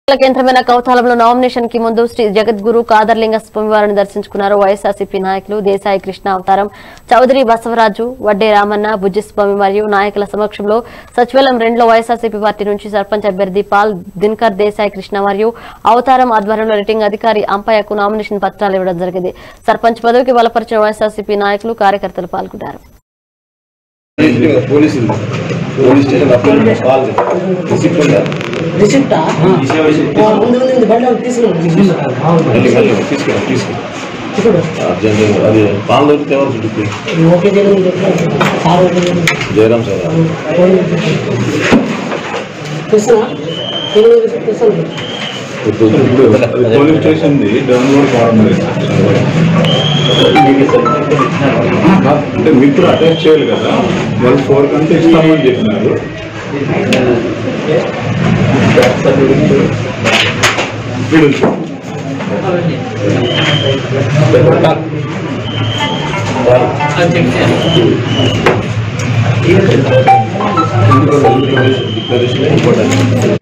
కేంద్రమైన కౌతాలంలో నామినేషన్ కి ముందు శ్రీ జగద్గురు కాదర్లింగ స్వామివారిని దర్శించుకున్నారు వైఎస్ఆర్సీపీ నాయకులు దేశాయి కృష్ణ అవతారం చౌదరి బసవరాజు వడ్డే రామన్న బుజ్జిస్వామి మరియు నాయకుల సమక్షంలో సచివాలయం రెండులో వైఎస్ఆర్సీపీ పార్టీ నుంచి సర్పంచ్ అభ్యర్థి పాల్ దినకర్ దేశాయి కృష్ణ మరియు అవతారం ఆధ్వర్యంలో రిటింగ్ అధికారి అంపయ్యకు నామినేషన్ పత్రాలు ఇవ్వడం జరిగింది సర్పంచ్ పదవికి బలపరిచిన వైఎస్ఆర్సీపీ నాయకులు కార్యకర్తలు పాల్గొన్నారు పోలీసు పోలీస్ స్టేషన్ అప్పుడు కాల్ రిసిప్ట్ ఉందా రిసిప్టా ముందు ఉంది బండి ఒకటి తీసుకున్నాను మళ్ళీ మళ్ళీ తీసుకురా తీసుకురా ఇప్పుడు అర్జెంట్ అది పాలు దొరికితే ఎవరు చుట్టుకు ఓకే జరిగింది చెప్పిన సార్ ఓకే జరిగింది జయరామ్ సార్ తెస్తున్నా ఎనిమిది రిసిప్ట్ తెస్తాను పోలీస్ స్టేషన్ డౌన్లోడ్ కావడం లేదు అంటే మిత్రులు అటాచ్ చేయాలి కదా వాళ్ళు ఫోర్ కంటే ఇస్తామని చెప్పినారు వీడు డిక్లరేషన్ ఇంపార్టెంట్